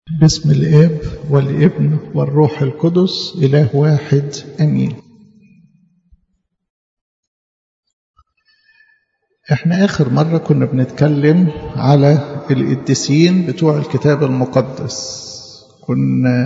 باسم الاب والابن والروح القدس اله واحد امين احنا اخر مره كنا بنتكلم على القديسين بتوع الكتاب المقدس كنا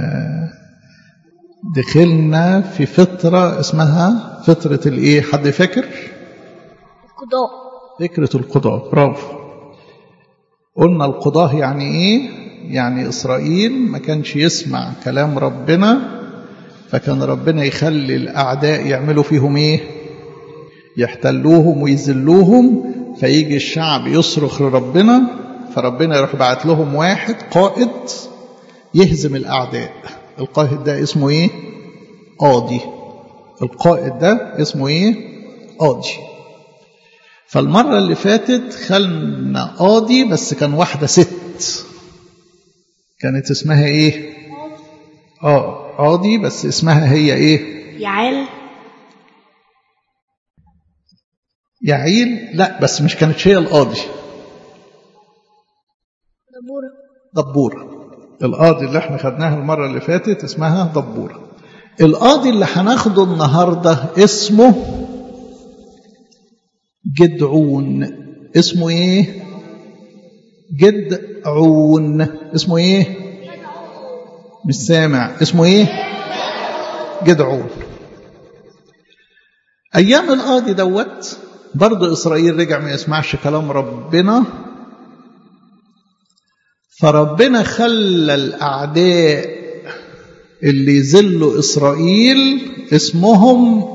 دخلنا في فتره اسمها فتره الايه حد فاكر القضاء فكره القضاه برافو قلنا القضاه يعني ايه يعني إسرائيل ما كانش يسمع كلام ربنا فكان ربنا يخلي الأعداء يعملوا فيهم إيه يحتلوهم ويذلوهم فيجي الشعب يصرخ لربنا فربنا يروح بعت لهم واحد قائد يهزم الأعداء القائد ده اسمه إيه قاضي القائد ده اسمه إيه قاضي فالمرة اللي فاتت خلنا قاضي بس كان واحدة ست كانت اسمها ايه اه قاضي بس اسمها هي ايه يعال يعيل لا بس مش كانتش هي القاضي دبورة دبورة القاضي اللي احنا خدناها المرة اللي فاتت اسمها دبورة القاضي اللي هناخده النهاردة اسمه جدعون اسمه ايه جدعون اسمه ايه مش سامع اسمه ايه جدعون ايام القاضي دوت برضه اسرائيل رجع ما يسمعش كلام ربنا فربنا خلى الاعداء اللي يذلوا اسرائيل اسمهم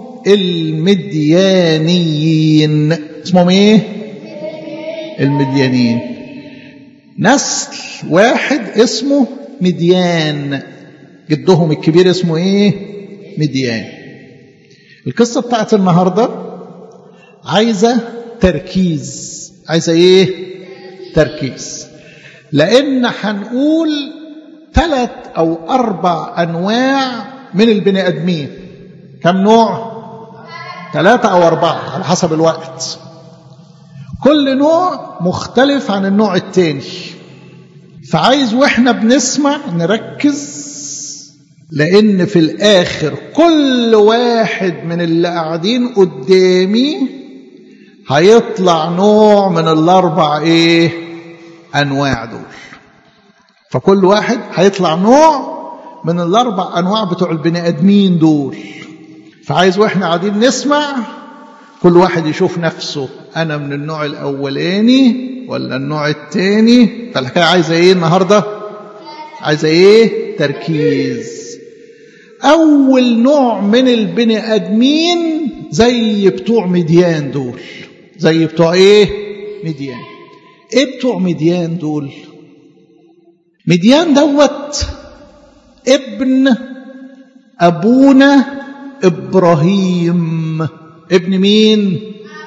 المديانيين اسمهم ايه المديانين نسل واحد اسمه مديان جدهم الكبير اسمه ايه مديان القصة بتاعت النهاردة عايزة تركيز عايزة ايه تركيز لان هنقول ثلاث او اربع انواع من البني ادمين كم نوع ثلاثة او اربعة على حسب الوقت كل نوع مختلف عن النوع التاني فعايز واحنا بنسمع نركز لان في الاخر كل واحد من اللي قاعدين قدامي هيطلع نوع من الاربع ايه انواع دول فكل واحد هيطلع نوع من الاربع انواع بتوع البني ادمين دول فعايز واحنا قاعدين نسمع كل واحد يشوف نفسه انا من النوع الاولاني ولا النوع الثاني فالحكايه عايزه ايه النهارده عايزه ايه تركيز اول نوع من البني ادمين زي بتوع مديان دول زي بتوع ايه مديان ايه بتوع مديان دول مديان دوت ابن ابونا ابراهيم ابن مين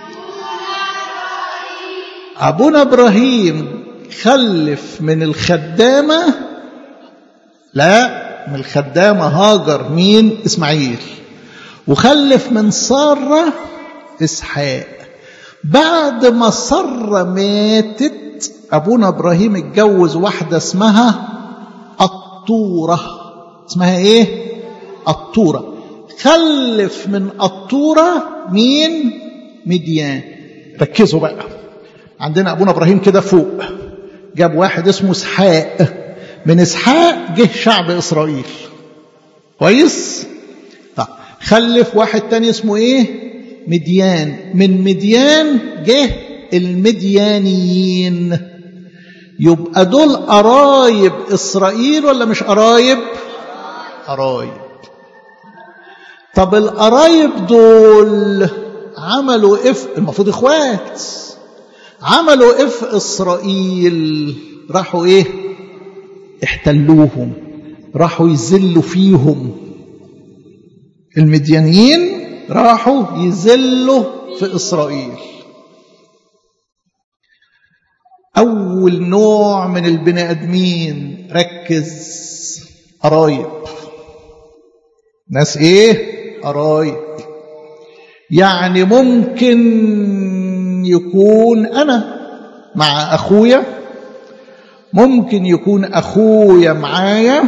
ابونا ابراهيم خلف من الخدامه لا من الخدامه هاجر مين اسماعيل وخلف من ساره اسحاق بعد ما ساره ماتت ابونا ابراهيم اتجوز واحده اسمها الطوره اسمها ايه الطوره خلف من الطوره مين مديان ركزوا بقى عندنا ابونا ابراهيم كده فوق جاب واحد اسمه اسحاق من اسحاق جه شعب اسرائيل كويس طيب خلف واحد تاني اسمه ايه مديان من مديان جه المديانيين يبقى دول قرايب اسرائيل ولا مش قرايب قرايب طب القرايب دول عملوا ايه المفروض اخوات عملوا ايه في اسرائيل راحوا ايه احتلوهم راحوا يذلوا فيهم المديانيين راحوا يذلوا في اسرائيل اول نوع من البني ادمين ركز قرايب ناس ايه قرايب يعني ممكن يكون انا مع اخويا ممكن يكون اخويا معايا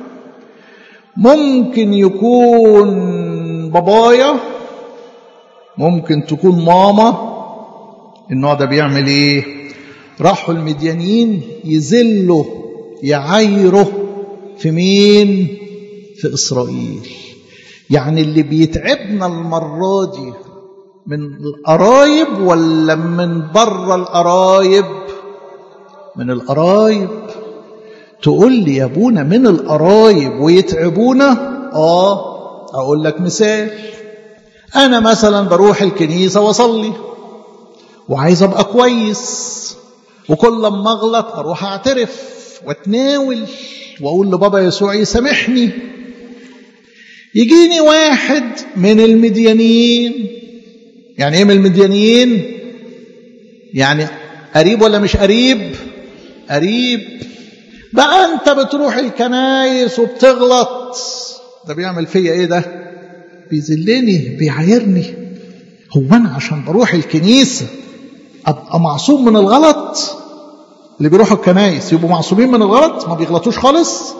ممكن يكون بابايا ممكن تكون ماما النوع ده بيعمل ايه راحوا المديانين يذلوا يعايروا في مين في اسرائيل يعني اللي بيتعبنا المره دي من القرايب ولا من بره القرايب من القرايب تقول لي يا ابونا من القرايب ويتعبونا اه اقول لك مثال انا مثلا بروح الكنيسه واصلي وعايز ابقى كويس وكل لما اغلط اروح اعترف واتناول واقول لبابا يسوع يسامحني يجيني واحد من المديانين يعني ايه من المديانين يعني قريب ولا مش قريب قريب بقى انت بتروح الكنايس وبتغلط ده بيعمل فيا ايه ده بيذلني بيعايرني هو انا عشان بروح الكنيسه ابقى معصوم من الغلط اللي بيروحوا الكنايس يبقوا معصومين من الغلط ما بيغلطوش خالص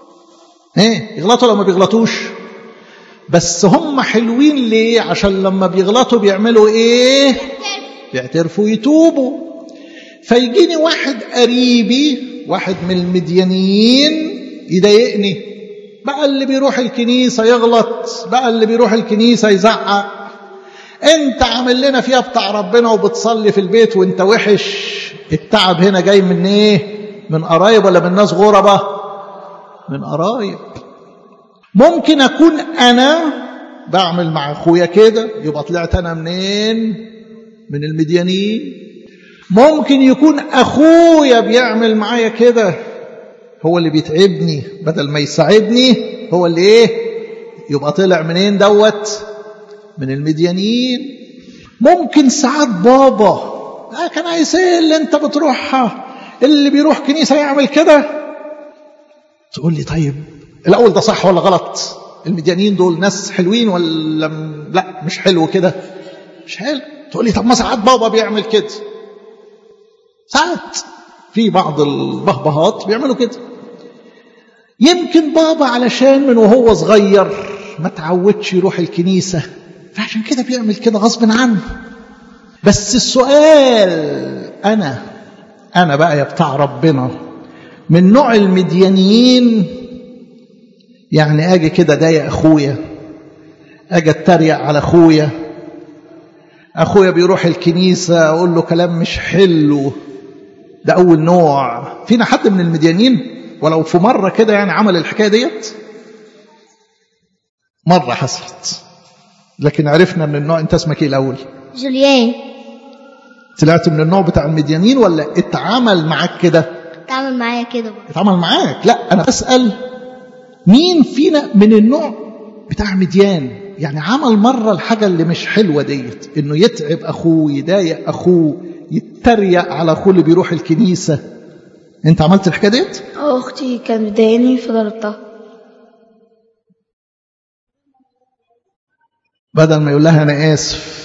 ايه يغلطوا ولا ما بيغلطوش بس هم حلوين ليه عشان لما بيغلطوا بيعملوا ايه بيعترفوا يتوبوا فيجيني واحد قريبي واحد من المديانين يضايقني بقى اللي بيروح الكنيسة يغلط بقى اللي بيروح الكنيسة يزعق انت عامل لنا فيها بتاع ربنا وبتصلي في البيت وانت وحش التعب هنا جاي من ايه من قرايب ولا من ناس غربة من قرايب ممكن اكون انا بعمل مع اخويا كده يبقى طلعت انا منين من المديانين ممكن يكون اخويا بيعمل معايا كده هو اللي بيتعبني بدل ما يساعدني هو اللي ايه يبقى طلع منين دوت من المديانين ممكن ساعات بابا آه كان عايز ايه اللي انت بتروحها اللي بيروح كنيسه يعمل كده تقول لي طيب الاول ده صح ولا غلط المديانين دول ناس حلوين ولا م... لا مش حلو كده مش حلو تقول لي طب ما ساعات بابا بيعمل كده ساعات في بعض البهبهات بيعملوا كده يمكن بابا علشان من وهو صغير ما تعودش يروح الكنيسة فعشان كده بيعمل كده غصب عنه بس السؤال أنا أنا بقى يا بتاع ربنا من نوع المديانيين يعني أجي كده ضايق أخويا أجي أتريق على أخويا أخويا بيروح الكنيسة أقول له كلام مش حلو ده أول نوع فينا حد من المديانين ولو في مرة كده يعني عمل الحكاية ديت مرة حصلت لكن عرفنا من النوع انت اسمك ايه الاول جوليان طلعت من النوع بتاع المديانين ولا اتعامل معاك كده تعمل معايا كده برضه اتعامل معاك لا انا بسأل مين فينا من النوع بتاع مديان يعني عمل مرة الحاجة اللي مش حلوة ديت انه يتعب اخوه يضايق اخوه يتريق على اخوه اللي بيروح الكنيسة انت عملت الحكاية ديت اه اختي كانت مضايقاني فضربتها بدل ما يقول لها انا اسف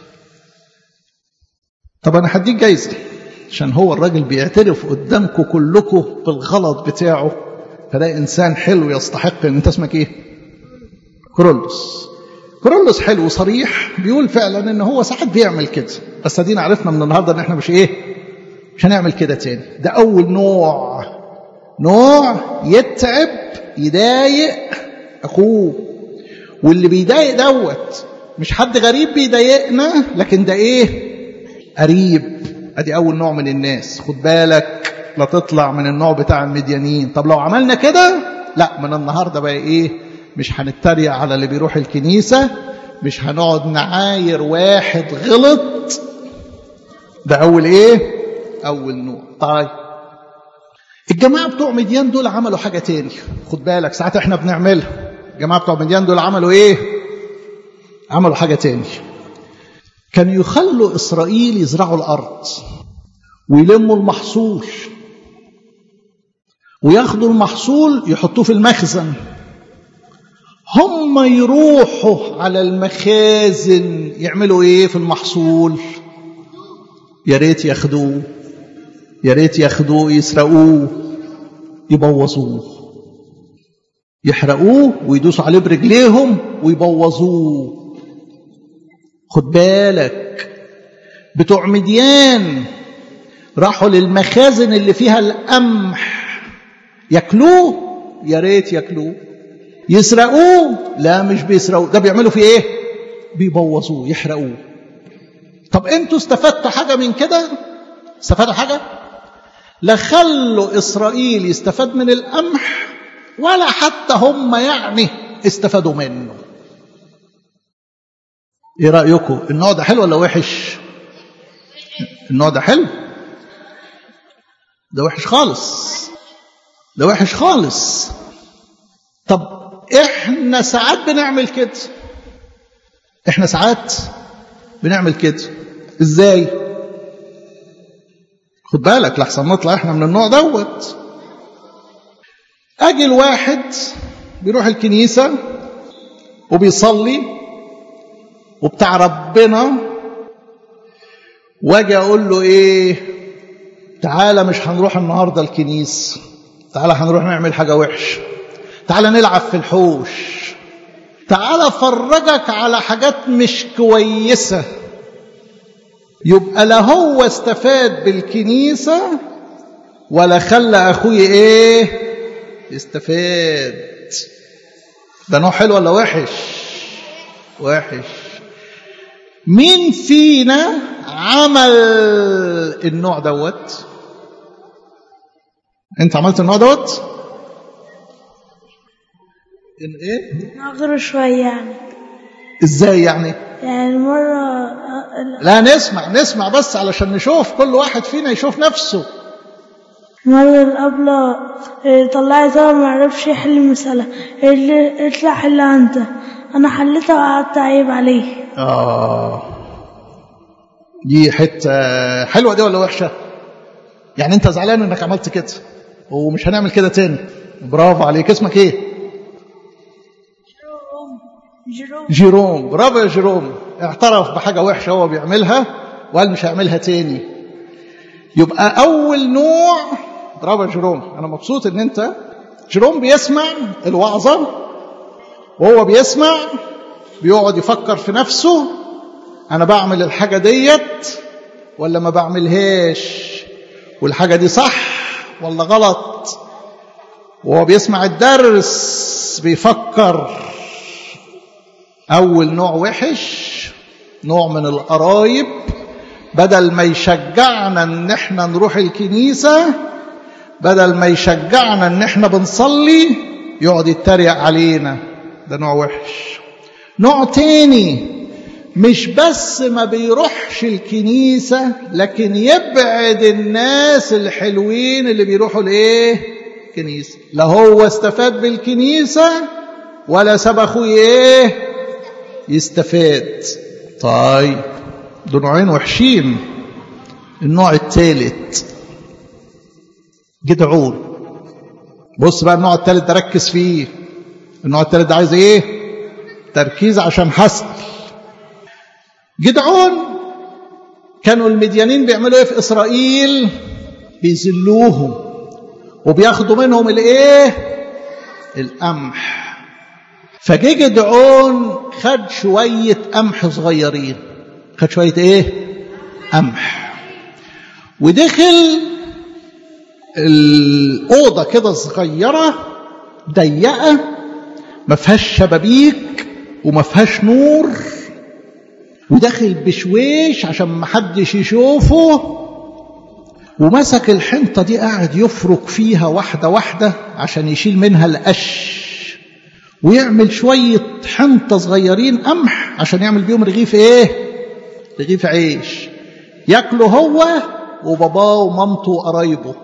طب انا هديك جايزه عشان هو الراجل بيعترف قدامكم كلكم بالغلط بتاعه فده انسان حلو يستحق ان انت اسمك ايه كرولوس كرولوس حلو صريح بيقول فعلا ان هو ساعات بيعمل كده بس ادينا عرفنا من النهارده ان احنا مش ايه مش هنعمل كده تاني ده اول نوع نوع يتعب يضايق اخوه واللي بيضايق دوت مش حد غريب بيضايقنا لكن ده ايه قريب ادي اول نوع من الناس خد بالك لا تطلع من النوع بتاع المديانين طب لو عملنا كده لا من النهارده بقى ايه مش هنتريق على اللي بيروح الكنيسه مش هنقعد نعاير واحد غلط ده اول ايه اول نوع طيب الجماعه بتوع مديان دول عملوا حاجه تاني خد بالك ساعات احنا بنعملها الجماعه بتوع مديان دول عملوا ايه عملوا حاجه تاني كانوا يخلوا اسرائيل يزرعوا الارض ويلموا المحصول وياخدوا المحصول يحطوه في المخزن هم يروحوا على المخازن يعملوا ايه في المحصول يا ريت ياخدوه يا ريت ياخدوه يسرقوه يبوظوه يحرقوه ويدوسوا عليه برجليهم ويبوظوه خد بالك بتوع مديان راحوا للمخازن اللي فيها القمح ياكلوه يا ريت ياكلوه يسرقوه لا مش بيسرقوه ده بيعملوا فيه ايه بيبوظوه يحرقوه طب انتوا استفدتوا حاجه من كده استفادوا حاجه لا خلوا اسرائيل يستفاد من القمح ولا حتى هم يعني استفادوا منه ايه رايكم النوع ده حلو ولا وحش النوع ده حلو ده وحش خالص ده وحش خالص طب احنا ساعات بنعمل كده احنا ساعات بنعمل كده ازاي خد بالك لحسن نطلع احنا من النوع دوت اجي الواحد بيروح الكنيسة وبيصلي وبتاع ربنا واجي اقول له ايه تعالى مش هنروح النهارده الكنيسة تعالى هنروح نعمل حاجة وحشة تعالى نلعب في الحوش تعالى افرجك على حاجات مش كويسة يبقى لا هو استفاد بالكنيسة ولا خلى أخوي إيه يستفاد ده نوع حلو ولا وحش وحش مين فينا عمل النوع دوت انت عملت النوع دوت ان ايه نعذره شوية يعني ازاي يعني يعني مرة لا نسمع نسمع بس علشان نشوف كل واحد فينا يشوف نفسه مرة الأبلة إيه، طلعي زوج ما عرفش يحل المسألة اللي اطلع حلها أنت أنا حلتها وقعدت أعيب عليه آه دي حتة حلوة دي ولا وحشة؟ يعني أنت زعلان إنك عملت كده ومش هنعمل كده تاني برافو عليك اسمك إيه؟ جيروم برافو يا جيروم اعترف بحاجة وحشة هو بيعملها وقال مش هيعملها تاني يبقى أول نوع برافو يا جيروم أنا مبسوط إن أنت جيروم بيسمع الوعظة وهو بيسمع بيقعد يفكر في نفسه أنا بعمل الحاجة ديت ولا ما بعملهاش والحاجة دي صح ولا غلط وهو بيسمع الدرس بيفكر أول نوع وحش نوع من القرايب بدل ما يشجعنا ان احنا نروح الكنيسة بدل ما يشجعنا ان احنا بنصلي يقعد يتريق علينا ده نوع وحش نوع تاني مش بس ما بيروحش الكنيسة لكن يبعد الناس الحلوين اللي بيروحوا لايه كنيسة لا هو استفاد بالكنيسة ولا ساب اخوه ايه يستفاد طيب دول نوعين وحشين النوع الثالث جدعون بص بقى النوع الثالث ده ركز فيه النوع الثالث ده عايز ايه تركيز عشان حسن جدعون كانوا المديانين بيعملوا ايه في اسرائيل بيذلوهم وبياخدوا منهم الايه القمح فجه جدعون خد شوية قمح صغيرين خد شوية ايه قمح ودخل الأوضة كده صغيرة ضيقة ما فيهاش شبابيك وما فيهاش نور وداخل بشويش عشان ما حدش يشوفه ومسك الحنطة دي قاعد يفرك فيها واحدة واحدة عشان يشيل منها القش ويعمل شوية حنطة صغيرين قمح عشان يعمل بيهم رغيف ايه رغيف عيش ياكله هو وباباه ومامته وقرايبه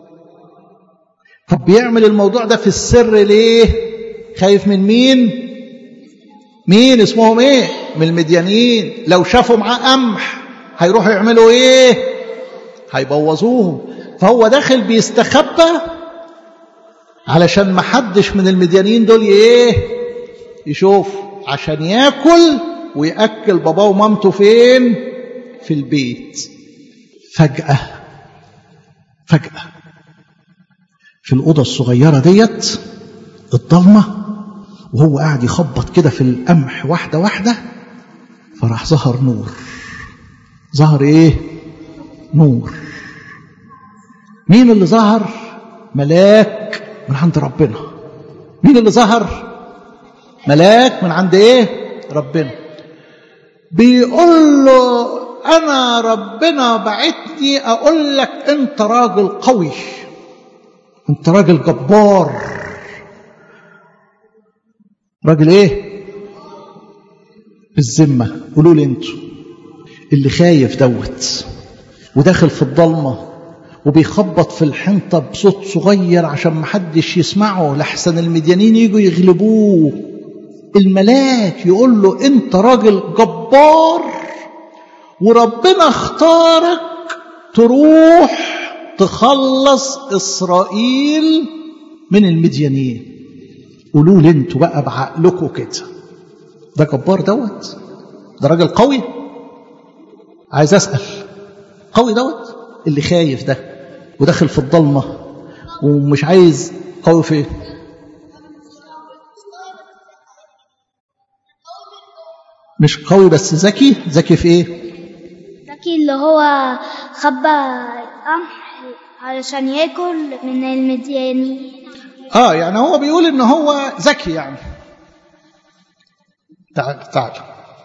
طب بيعمل الموضوع ده في السر ليه خايف من مين مين اسمهم ايه من المديانين لو شافوا معاه قمح هيروحوا يعملوا ايه هيبوظوهم فهو داخل بيستخبى علشان ما حدش من المديانين دول ايه يشوف عشان ياكل وياكل باباه ومامته فين في البيت فجاه فجأة في الأوضة الصغيرة ديت الضلمة وهو قاعد يخبط كده في القمح واحدة واحدة فراح ظهر نور ظهر ايه نور مين اللي ظهر ملاك من عند ربنا مين اللي ظهر ملاك من عند ايه ربنا بيقول له انا ربنا بعتني اقول لك انت راجل قوي انت راجل جبار راجل ايه بالذمة قولوا لي انتوا اللي خايف دوت وداخل في الضلمة وبيخبط في الحنطة بصوت صغير عشان محدش يسمعه لحسن المديانين يجوا يغلبوه الملاك يقول له انت راجل جبار وربنا اختارك تروح تخلص اسرائيل من المديانين قولوا لي انتوا بقى بعقلكم كده ده جبار دوت ده راجل قوي عايز اسال قوي دوت اللي خايف ده وداخل في الضلمه ومش عايز قوي في ايه مش قوي بس ذكي ذكي في ايه ذكي اللي هو خبى قمح علشان ياكل من المديانين اه يعني هو بيقول ان هو ذكي يعني تعال تعال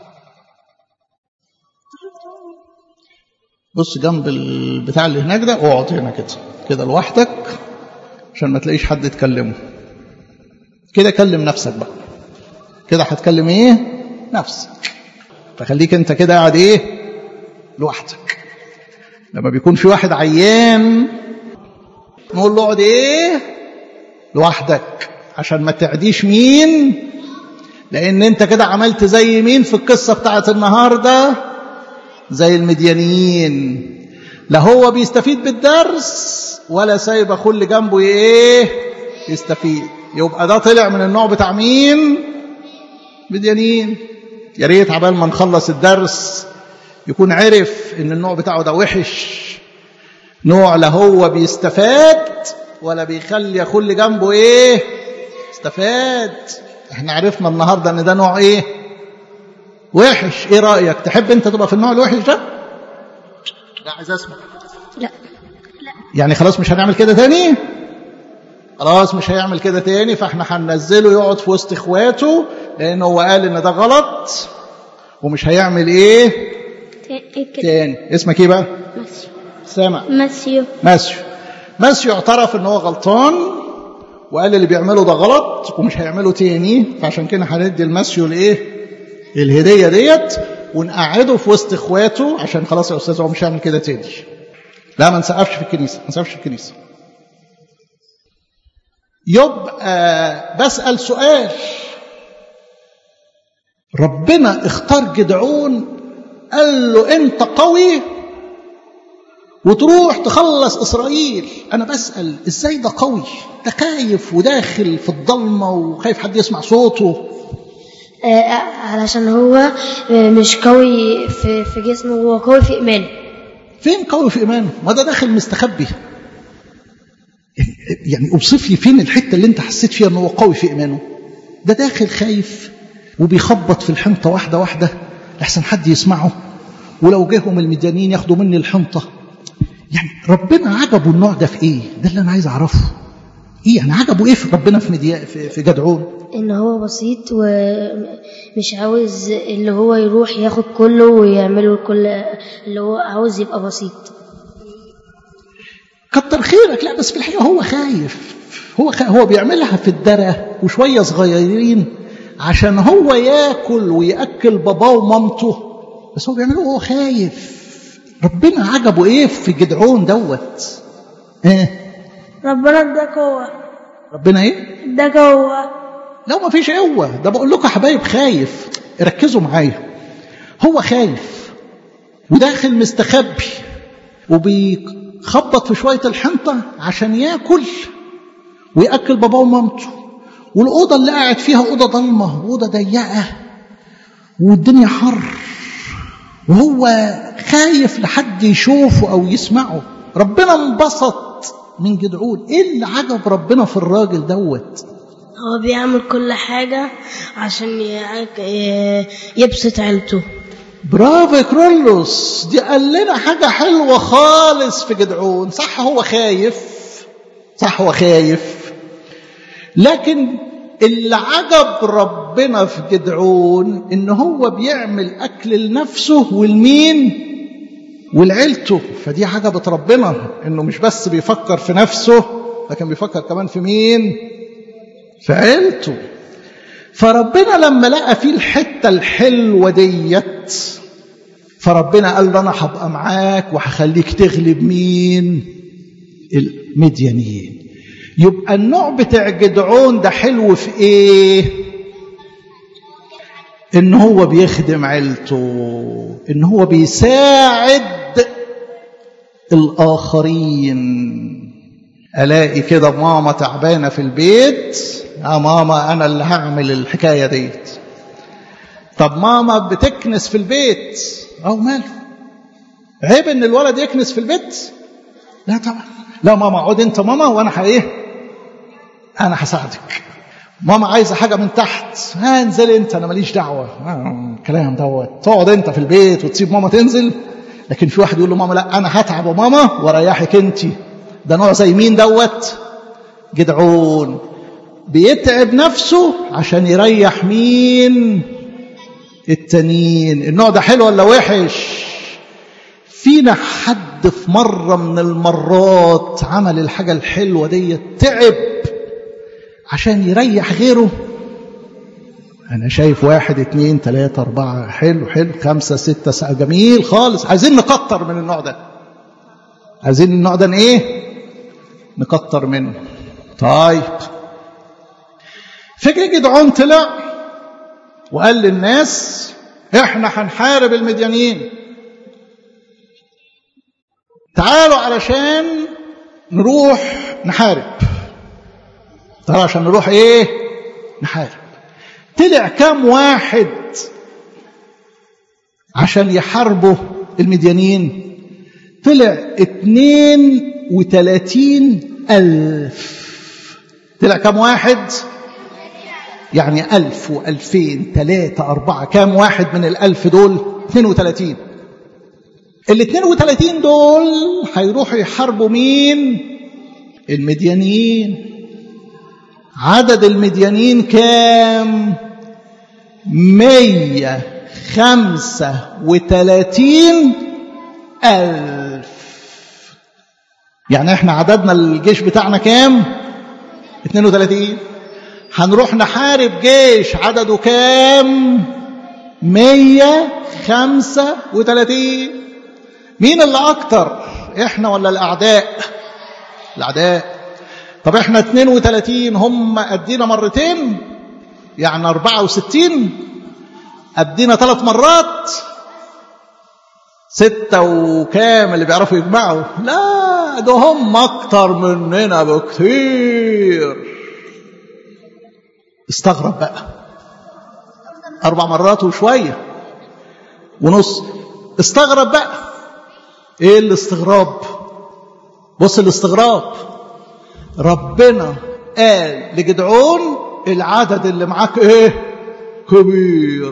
بص جنب البتاع اللي هناك ده اقعد هنا كده كده لوحدك عشان ما تلاقيش حد تكلمه كده كلم نفسك بقى كده هتكلم ايه نفسك فخليك انت كده قاعد ايه لوحدك لما بيكون في واحد عيان نقول له اقعد ايه لوحدك عشان ما تعديش مين لان انت كده عملت زي مين في القصه بتاعت النهارده زي المديانيين لا هو بيستفيد بالدرس ولا سايب اخوه اللي جنبه ايه يستفيد يبقى ده طلع من النوع بتاع مين مديانين يا ريت عبال ما نخلص الدرس يكون عرف ان النوع بتاعه ده وحش نوع لا هو بيستفاد ولا بيخلي اخوه اللي جنبه ايه استفاد احنا عرفنا النهارده ان ده نوع ايه وحش ايه رايك تحب انت تبقى في النوع الوحش ده لا عايز اسمع لا يعني خلاص مش هنعمل كده تاني خلاص مش هيعمل كده تاني فاحنا هننزله يقعد في وسط اخواته لان هو قال ان ده غلط ومش هيعمل ايه ايه كده تاني اسمك ايه بقى ماسيو سامع ماسيو ماسيو ماسيو اعترف ان هو غلطان وقال اللي بيعمله ده غلط ومش هيعمله تاني فعشان كده هندي الماسيو الايه الهديه ديت ونقعده في وسط اخواته عشان خلاص يا استاذ هو مش هيعمل كده تاني لا ما نسقفش في الكنيسه ما نسقفش في الكنيسه يبقى بسأل سؤال ربنا اختار جدعون قال له انت قوي وتروح تخلص اسرائيل انا بسأل ازاي ده قوي ده خايف وداخل في الضلمة وخايف حد يسمع صوته آه، علشان هو آه، مش قوي في في جسمه هو قوي في إيمانه فين قوي في ايمانه ما ده داخل مستخبي يعني اوصف لي فين الحته اللي انت حسيت فيها ان هو قوي في ايمانه ده داخل خايف وبيخبط في الحنطه واحده واحده لحسن حد يسمعه ولو جاهم المديانين ياخدوا مني الحنطه يعني ربنا عجبه النوع ده في ايه ده اللي انا عايز اعرفه ايه يعني عجبه ايه في ربنا في مديا في, في جدعون إن هو بسيط ومش عاوز اللي هو يروح ياخد كله ويعمله كل اللي هو عاوز يبقى بسيط كتر خيرك لا بس في الحقيقه هو خايف هو خ... هو بيعملها في الدرة وشويه صغيرين عشان هو ياكل وياكل باباه ومامته بس هو بيعمله وهو خايف ربنا عجبه ايه في جدعون دوت ايه ربنا اداك قوة ربنا ايه اداك قوة لا ما فيش قوه ده بقول لكم يا حبايب خايف ركزوا معايا هو خايف وداخل مستخبي وبيخبط في شويه الحنطه عشان ياكل وياكل باباه ومامته والاوضه اللي قاعد فيها اوضه ضلمه واوضه ضيقه والدنيا حر وهو خايف لحد يشوفه او يسمعه ربنا انبسط من جدعون ايه اللي عجب ربنا في الراجل دوت هو بيعمل كل حاجة عشان ي- ي- يبسط عيلته برافو يا كرولوس دي قال لنا حاجة حلوة خالص في جدعون صح هو خايف صح هو خايف لكن اللي عجب ربنا في جدعون ان هو بيعمل اكل لنفسه والمين ولعيلته فدي عجبت ربنا انه مش بس بيفكر في نفسه لكن بيفكر كمان في مين في عيلته فربنا لما لقى فيه الحتة الحلوة ديت فربنا قال له أنا هبقى معاك وهخليك تغلب مين المديانيين يبقى النوع بتاع جدعون ده حلو في ايه ان هو بيخدم عيلته ان هو بيساعد الاخرين الاقي كده ماما تعبانه في البيت يا ماما انا اللي هعمل الحكايه ديت طب ماما بتكنس في البيت او ماله عيب ان الولد يكنس في البيت لا طبعا لا ماما اقعد انت ماما وانا ه- ايه انا هساعدك ماما عايزه حاجه من تحت ها انزل انت انا ماليش دعوه آه، كلام دوت تقعد انت في البيت وتسيب ماما تنزل لكن في واحد يقول له ماما لا انا هتعب يا ماما واريحك انت ده نوع زي مين دوت جدعون بيتعب نفسه عشان يريح مين التانيين النوع ده حلو ولا وحش فينا حد في مرة من المرات عمل الحاجة الحلوة دي تعب عشان يريح غيره أنا شايف واحد اتنين تلاتة أربعة حلو حلو خمسة ستة سبعة جميل خالص عايزين نكتر من النوع ده عايزين النوع ده ايه نكتر منه طيب فكرة جدعون طلع وقال للناس احنا هنحارب المديانين تعالوا علشان نروح نحارب تعالوا عشان نروح ايه نحارب طلع كام واحد عشان يحاربوا المديانين طلع اتنين وتلاتين ألف طلع كام واحد يعني ألف وألفين تلاتة أربعة كام واحد من الألف دول اتنين وتلاتين ال 32 دول هيروحوا يحاربوا مين؟ المديانين عدد المديانين كام؟ 135 ألف يعني احنا عددنا الجيش بتاعنا كام؟ 32 هنروح نحارب جيش عدده كام؟ 135 مين اللي اكتر احنا ولا الاعداء الاعداء طب احنا 32 هم قدينا مرتين يعني 64 قدينا ثلاث مرات ستة وكام اللي بيعرفوا يجمعوا لا ده هم اكتر مننا بكتير استغرب بقى اربع مرات وشويه ونص استغرب بقى ايه الاستغراب بص الاستغراب ربنا قال لجدعون العدد اللي معاك ايه كبير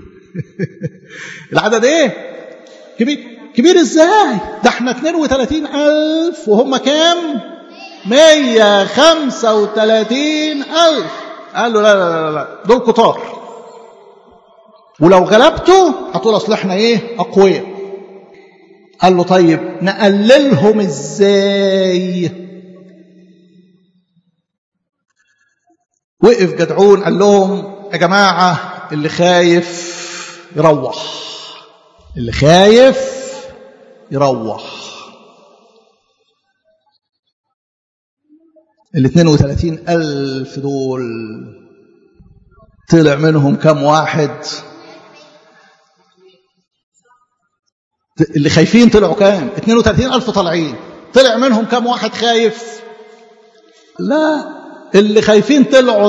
العدد ايه كبير كبير ازاي ده احنا 32 ألف وهم كام 135 ألف قال له لا لا لا لا دول كتار ولو غلبته هتقول اصل احنا ايه اقوياء قال له طيب نقللهم ازاي وقف جدعون قال لهم يا جماعة اللي خايف يروح اللي خايف يروح ال 32 ألف دول طلع منهم كم واحد اللي خايفين طلعوا كام 32 ألف طالعين طلع منهم كم واحد خايف لا اللي خايفين طلعوا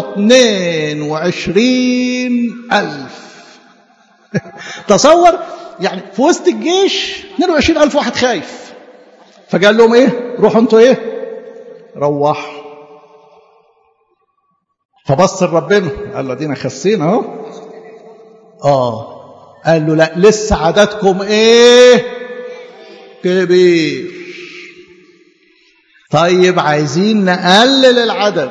22 ألف تصور يعني في وسط الجيش 22 ألف واحد خايف فقال لهم ايه روحوا انتوا ايه روح فبص لربنا قال له دينا خسينا اهو اه قال له لا لسه عددكم ايه كبير طيب عايزين نقلل العدد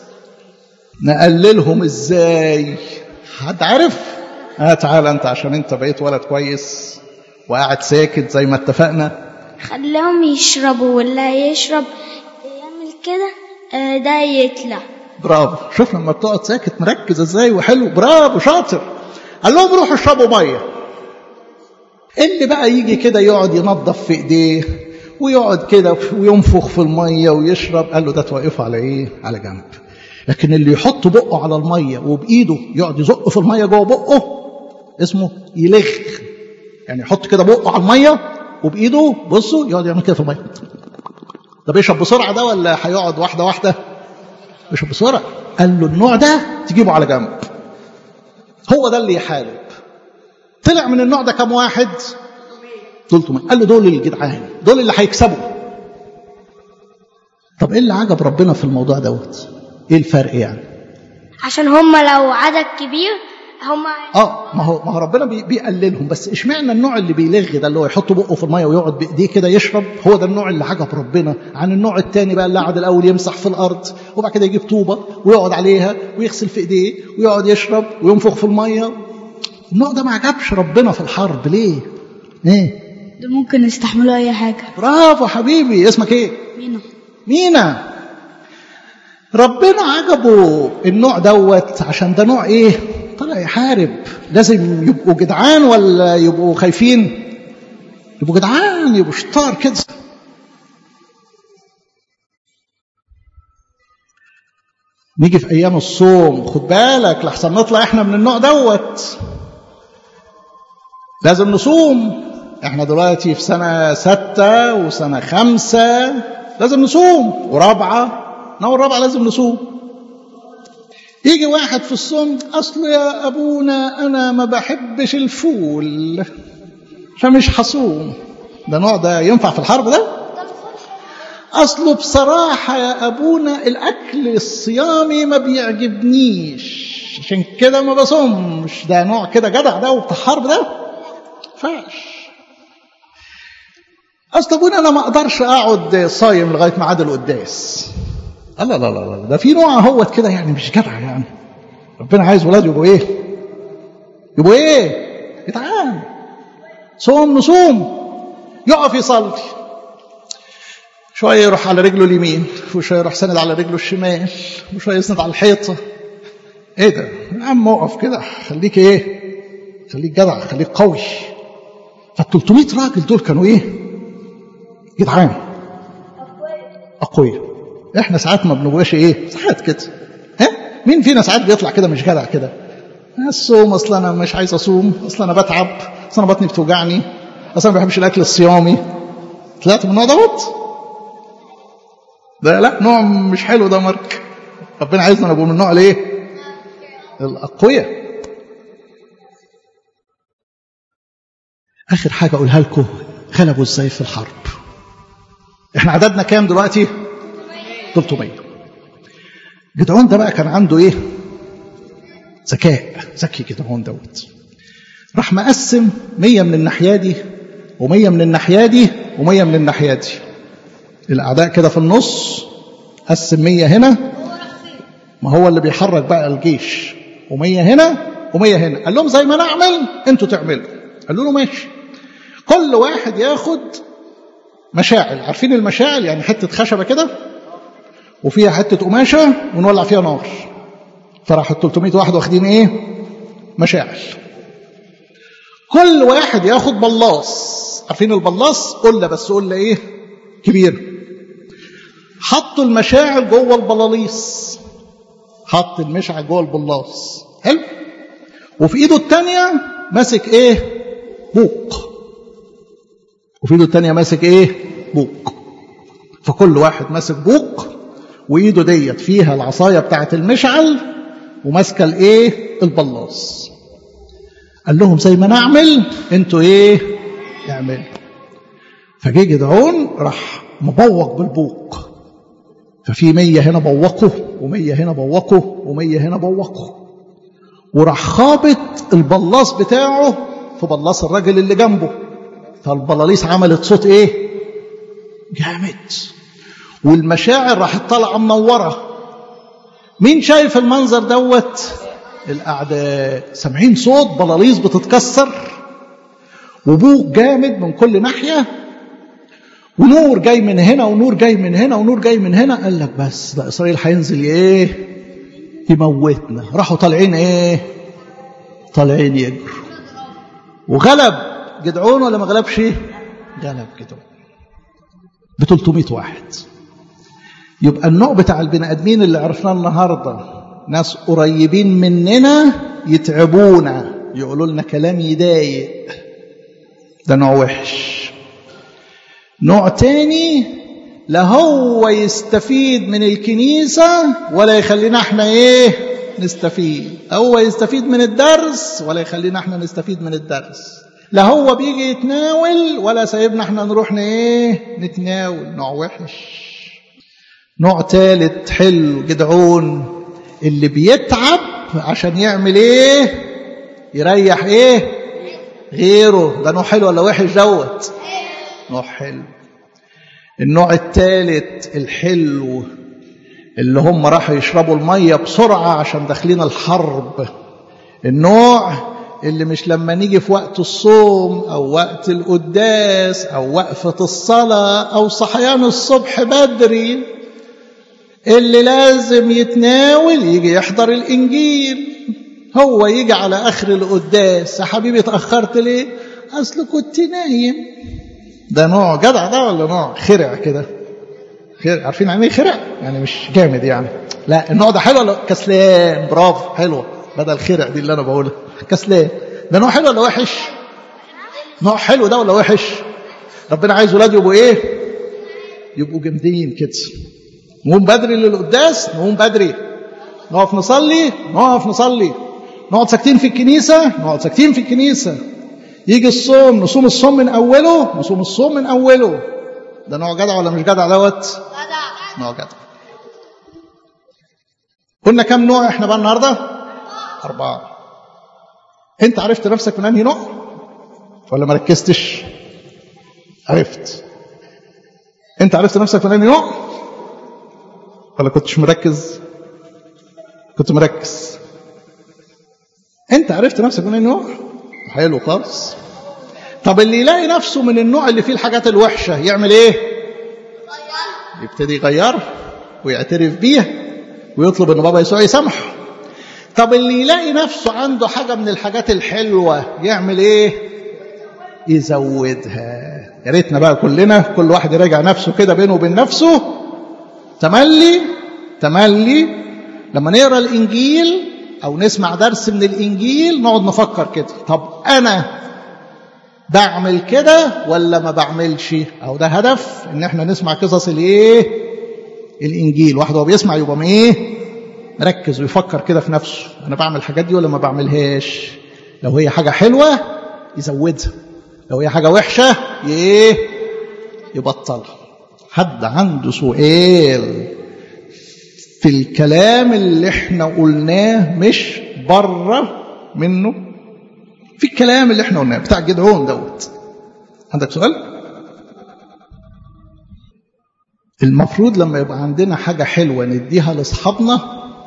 نقللهم ازاي حد عارف اه تعالى انت عشان انت بقيت ولد كويس وقاعد ساكت زي ما اتفقنا خليهم يشربوا واللي يشرب يعمل كده آه، ده يطلع برافو شوف لما بتقعد ساكت مركز ازاي وحلو برافو شاطر قال لهم روحوا اشربوا ميه اللي بقى يجي كده يقعد ينظف في ايديه ويقعد كده وينفخ في الميه ويشرب قال له ده توقفه على ايه على جنب لكن اللي يحط بقه على الميه وبايده يقعد يزق في الميه جوه بقه اسمه يلغ يعني يحط كده بقه على الميه وبايده بصوا يقعد يعمل كده في الميه ده بيشرب بسرعه ده ولا هيقعد واحده واحده بيشرب بسرعه قال له النوع ده تجيبه على جنب هو ده اللي يحارب طلع من النوع ده كام واحد 300 قال له دول الجدعان دول اللي هيكسبوا طب ايه اللي عجب ربنا في الموضوع دوت ايه الفرق يعني عشان هم لو عدد كبير هم اه ما هو ما هو ربنا بي- بيقللهم بس اشمعنى النوع اللي بيلغ ده اللي هو يحط بقه في الميه ويقعد بايديه كده يشرب هو ده النوع اللي عجب ربنا عن النوع الثاني بقى اللي قعد الاول يمسح في الارض وبعد كده يجيب طوبه ويقعد عليها ويغسل في ايديه ويقعد يشرب وينفخ في الميه النوع ده ما عجبش ربنا في الحرب ليه؟ ايه؟ دول ممكن يستحملوا أي حاجة برافو حبيبي اسمك ايه؟ مينا مينا ربنا عجبه النوع دوت عشان ده نوع ايه طلع يحارب لازم يبقوا جدعان ولا يبقوا خايفين يبقوا جدعان يبقوا شطار كده نيجي في ايام الصوم خد بالك لحسن نطلع احنا من النوع دوت لازم نصوم احنا دلوقتي في سنة ستة وسنة خمسة لازم نصوم ورابعة نور رابعة لازم نصوم يجي واحد في الصوم أصل يا أبونا أنا ما بحبش الفول فمش هصوم ده نوع ده ينفع في الحرب ده أصله بصراحة يا أبونا الأكل الصيامي ما بيعجبنيش عشان كده ما بصومش ده نوع كده جدع ده وبتاع حرب ده فاش اصل ابونا انا ما اقدرش اقعد صايم لغايه ميعاد القداس لا لا لا لا ده في نوع اهوت كده يعني مش جدع يعني ربنا عايز ولاده يبقوا ايه يبقوا ايه جدعان صوم نصوم يقف يصلي شويه يروح على رجله اليمين وشويه يروح سند على رجله الشمال وشويه يسند على الحيطه ايه ده يا عم اقف كده خليك ايه خليك جدع خليك قوي فال 300 راجل دول كانوا ايه جدعان اقوياء احنا ساعات ما بنبقاش ايه ساعات كده ها مين فينا ساعات بيطلع كده مش جدع كده الصوم اصل انا مش عايز اصوم اصل انا بتعب اصل انا بطني بتوجعني اصل انا ما بحبش الاكل الصيامي طلعت من النوع دوت ده لا نوع مش حلو ده مارك ربنا عايزنا نبقى من النوع الايه الاقوياء اخر حاجه اقولها لكم غلبوا ازاي في الحرب احنا عددنا كام دلوقتي 300 جدعون ده بقى كان عنده ايه ذكاء ذكي جدعون دوت راح مقسم 100 من الناحيه دي و100 من الناحيه دي و100 من الناحيه دي الاعداء كده في النص قسم 100 هنا ما هو اللي بيحرك بقى الجيش و100 هنا و100 هنا قال لهم زي ما انا اعمل انتوا تعملوا قالوا له ماشي كل واحد ياخد مشاعل عارفين المشاعل يعني حته خشبه كده وفيها حته قماشه ونولع فيها نار فراح ال 300 واحد واخدين ايه مشاعل كل واحد ياخد بلاص عارفين البلاص قله بس قله ايه كبير حطوا المشاعل جوه البلاليص حط المشعل جوه البلاص حلو وفي ايده الثانيه ماسك ايه بوق وفي ايده الثانيه ماسك ايه بوق فكل واحد ماسك بوق وايده ديت فيها العصايه بتاعه المشعل وماسكه الايه البلاص قال لهم زي ما نعمل انتوا ايه اعملوا فجه جدعون راح مبوق بالبوق ففي مية هنا بوقوا ومية هنا بوقوا ومية هنا بوقوا وراح خابط البلاص بتاعه في بلاص الراجل اللي جنبه فالبلاليس عملت صوت ايه جامد والمشاعر راحت طالعه منوره مين شايف المنظر دوت الاعداء سامعين صوت بلاليس بتتكسر وبوق جامد من كل ناحيه ونور جاي من هنا ونور جاي من هنا ونور جاي من هنا قال لك بس ده اسرائيل هينزل ايه يموتنا راحوا طالعين ايه طالعين يجروا وغلب جدعون ولا ما غلبش غلب جدعون ب 300 واحد يبقى النوع بتاع البني ادمين اللي عرفناه النهارده ناس قريبين مننا يتعبونا يقولوا لنا كلام يضايق ده نوع وحش نوع تاني لا هو يستفيد من الكنيسة ولا يخلينا احنا ايه نستفيد هو يستفيد من الدرس ولا يخلينا احنا نستفيد من الدرس لا هو بيجي يتناول ولا سايبنا احنا نروح ايه نتناول نوع وحش نوع ثالث حلو جدعون اللي بيتعب عشان يعمل ايه يريح ايه غيره ده نوع حلو ولا وحش دوت نوع حلو النوع الثالث الحلو اللي هم راحوا يشربوا المية بسرعة عشان داخلين الحرب النوع اللي مش لما نيجي في وقت الصوم أو وقت القداس أو وقفة الصلاة أو صحيان الصبح بدري اللي لازم يتناول يجي يحضر الإنجيل هو يجي على آخر القداس يا حبيبي اتأخرت ليه؟ أصل كنت نايم ده نوع جدع ده ولا نوع خرع كده خرع عارفين يعني ايه خرع يعني مش جامد يعني لا النوع ده حلو ولا كسلان برافو حلو بدل خرع دي اللي انا بقولها كسلان ده نوع حلو ولا وحش نوع حلو ده ولا وحش ربنا عايز ولاده يبقوا ايه يبقوا جامدين كده نقوم بدري للقداس نقوم بدري نقف نصلي نقف نصلي نقعد ساكتين في الكنيسه نقعد ساكتين في الكنيسه يجي الصوم نصوم الصوم من اوله نصوم الصوم من اوله ده نوع جدع ولا مش جدع دوت جدع نوع جدع قلنا كم نوع احنا بقى النهارده اربعه انت عرفت نفسك من انهي نوع ولا ما ركزتش عرفت انت عرفت نفسك من انهي نوع ولا كنتش مركز كنت مركز انت عرفت نفسك من انهي نوع حلو خالص طب اللي يلاقي نفسه من النوع اللي فيه الحاجات الوحشة يعمل ايه يبتدي يغير ويعترف بيها ويطلب ان بابا يسوع يسامحه طب اللي يلاقي نفسه عنده حاجة من الحاجات الحلوة يعمل ايه يزودها يا ريتنا بقى كلنا كل واحد يراجع نفسه كده بينه وبين نفسه تملي تملي لما نقرا الانجيل او نسمع درس من الانجيل نقعد نفكر كده طب انا بعمل كده ولا ما بعملش او ده هدف ان احنا نسمع قصص الايه الانجيل واحد هو بيسمع يبقى ايه مركز ويفكر كده في نفسه انا بعمل الحاجات دي ولا ما بعملهاش لو هي حاجه حلوه يزودها لو هي حاجه وحشه ايه يبطلها حد عنده سؤال في الكلام اللي احنا قلناه مش بره منه في الكلام اللي احنا قلناه بتاع جدعون دوت عندك سؤال المفروض لما يبقى عندنا حاجة حلوة نديها لأصحابنا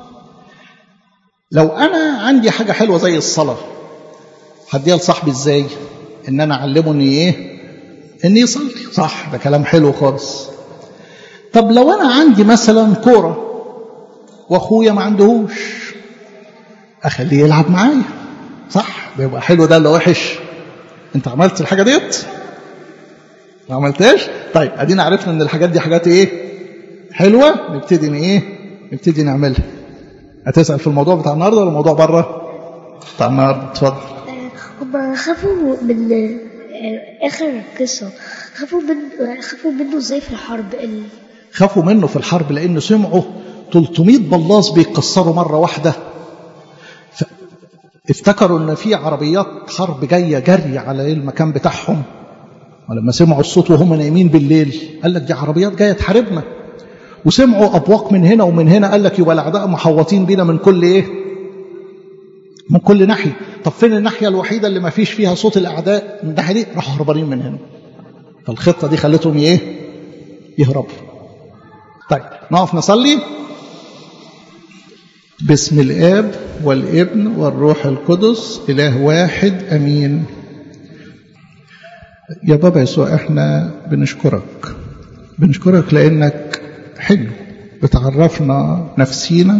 لو أنا عندي حاجة حلوة زي الصلاة هديها لصاحبي إزاي إن أنا أعلمه إن إيه إن يصلي صح ده كلام حلو خالص طب لو أنا عندي مثلا كورة واخويا ما عندهوش اخليه يلعب معايا صح بيبقى حلو ده ولا وحش انت عملت الحاجه ديت ما عملتهاش طيب ادينا عرفنا ان الحاجات دي حاجات ايه حلوه نبتدي ان ايه نبتدي نعملها هتسال في الموضوع بتاع النهارده ولا الموضوع بره بتاع النهارده اتفضل هما خافوا من اخر قصه خافوا من خافوا منه ازاي في الحرب ال... خافوا منه في الحرب لانه سمعوا 300 بلاص بيتكسروا مرة واحدة افتكروا ان في عربيات حرب جاية جري على المكان بتاعهم ولما سمعوا الصوت وهم نايمين بالليل قال لك دي عربيات جاية تحاربنا وسمعوا ابواق من هنا ومن هنا قال لك يبقى الاعداء محوطين بينا من كل ايه من كل ناحيه طب فين الناحيه الوحيده اللي ما فيش فيها صوت الاعداء من الناحيه دي راحوا هربانين من هنا فالخطه دي خلتهم ايه يهربوا طيب نقف نصلي باسم الاب والابن والروح القدس اله واحد امين يا بابا يسوع احنا بنشكرك بنشكرك لانك حلو بتعرفنا نفسينا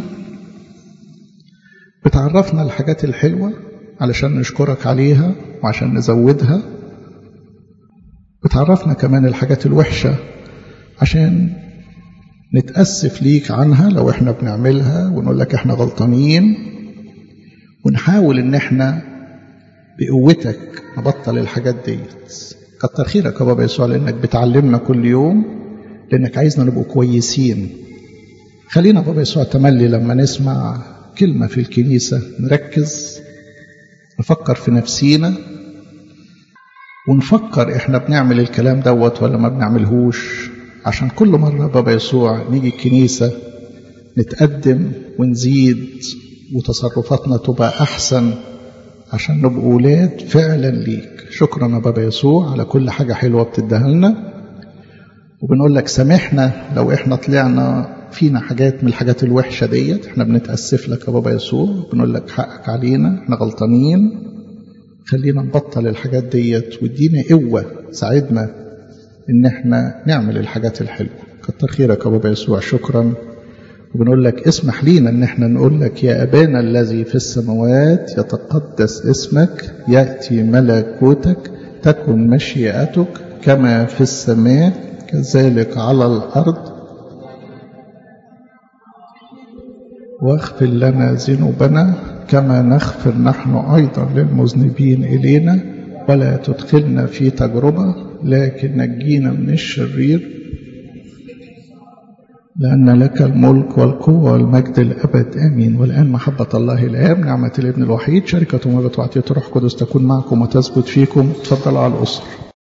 بتعرفنا الحاجات الحلوة علشان نشكرك عليها وعشان نزودها بتعرفنا كمان الحاجات الوحشة عشان نتأسف ليك عنها لو احنا بنعملها ونقول لك احنا غلطانين ونحاول ان احنا بقوتك نبطل الحاجات ديت كتر خيرك يا بابا يسوع لانك بتعلمنا كل يوم لانك عايزنا نبقوا كويسين خلينا بابا يسوع تملي لما نسمع كلمة في الكنيسة نركز نفكر في نفسينا ونفكر احنا بنعمل الكلام دوت ولا ما بنعملهوش عشان كل مرة بابا يسوع نيجي الكنيسة نتقدم ونزيد وتصرفاتنا تبقى أحسن عشان نبقى ولاد فعلا ليك شكرا يا بابا يسوع على كل حاجة حلوة بتديها لنا وبنقول لك سامحنا لو احنا طلعنا فينا حاجات من الحاجات الوحشة ديت احنا بنتأسف لك يا بابا يسوع بنقول لك حقك علينا احنا غلطانين خلينا نبطل الحاجات ديت وادينا قوة ساعدنا ان احنا نعمل الحاجات الحلوة كتر خيرك يا بابا يسوع شكرا وبنقول لك اسمح لينا ان احنا نقول لك يا ابانا الذي في السماوات يتقدس اسمك ياتي ملكوتك تكن مشيئتك كما في السماء كذلك على الارض واغفر لنا ذنوبنا كما نغفر نحن ايضا للمذنبين الينا ولا تدخلنا في تجربه لكن نجينا من الشرير لأن لك الملك والقوة والمجد الأبد آمين والآن محبة الله الآب نعمة الابن الوحيد شركة ومبة وعطية روح قدس تكون معكم وتثبت فيكم تفضل على الأسر